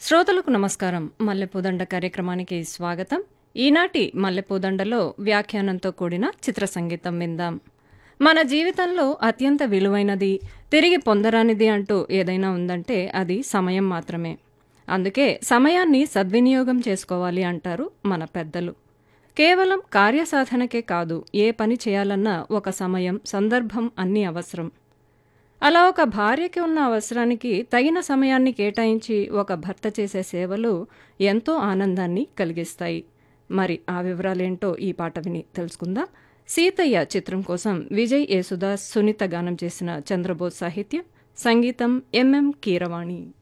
శ్రోతలకు నమస్కారం మల్లెపూదండ కార్యక్రమానికి స్వాగతం ఈనాటి మల్లెపూదండలో వ్యాఖ్యానంతో కూడిన చిత్ర సంగీతం విందాం మన జీవితంలో అత్యంత విలువైనది తిరిగి పొందరానిది అంటూ ఏదైనా ఉందంటే అది సమయం మాత్రమే అందుకే సమయాన్ని సద్వినియోగం చేసుకోవాలి అంటారు మన పెద్దలు కేవలం కార్యసాధనకే కాదు ఏ పని చేయాలన్నా ఒక సమయం సందర్భం అన్నీ అవసరం అలా ఒక భార్యకి ఉన్న అవసరానికి తగిన సమయాన్ని కేటాయించి ఒక భర్త చేసే సేవలు ఎంతో ఆనందాన్ని కలిగిస్తాయి మరి ఆ వివరాలేంటో ఈ పాట విని తెలుసుకుందాం సీతయ్య చిత్రం కోసం విజయ్ యేసుదాస్ సునీత గానం చేసిన చంద్రబోస్ సాహిత్యం సంగీతం ఎంఎం కీరవాణి